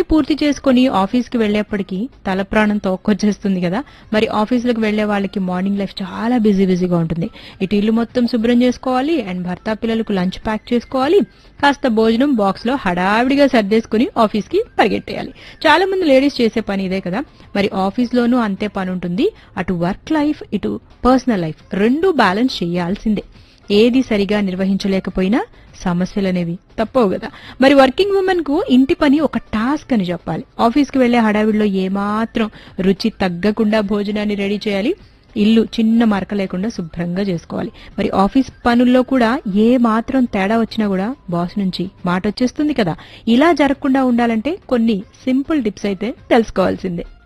ఇవన్నీ పూర్తి చేసుకుని ఆఫీస్కి వెళ్ళేప్పటికీ తల ప్రాణం తోక్కొచ్చేస్తుంది కదా మరి ఆఫీసులకు వెళ్లే వాళ్ళకి మార్నింగ్ లైఫ్ చాలా బిజీ బిజీగా ఉంటుంది ఇటు ఇల్లు మొత్తం శుభ్రం చేసుకోవాలి అండ్ భర్త పిల్లలకు లంచ్ ప్యాక్ చేసుకోవాలి కాస్త భోజనం బాక్స్ లో హడావిడిగా సర్దేసుకుని ఆఫీస్ కి పరిగెట్టేయాలి చాలా మంది లేడీస్ చేసే పని ఇదే కదా మరి ఆఫీస్ లోనూ అంతే పని ఉంటుంది అటు వర్క్ లైఫ్ ఇటు పర్సనల్ లైఫ్ రెండు బ్యాలెన్స్ చేయాల్సిందే ఏది సరిగా నిర్వహించలేకపోయినా సమస్యలు అనేవి తప్పవు కదా మరి వర్కింగ్ ఉమెన్ కు ఇంటి పని ఒక టాస్క్ అని చెప్పాలి ఆఫీస్ కి వెళ్లే హడావిడిలో ఏమాత్రం రుచి తగ్గకుండా భోజనాన్ని రెడీ చేయాలి ఇల్లు చిన్న మరక లేకుండా శుభ్రంగా చేసుకోవాలి మరి ఆఫీస్ పనుల్లో కూడా ఏ మాత్రం తేడా వచ్చినా కూడా బాస్ నుంచి మాట వచ్చేస్తుంది కదా ఇలా జరగకుండా ఉండాలంటే కొన్ని సింపుల్ టిప్స్ అయితే తెలుసుకోవాల్సిందే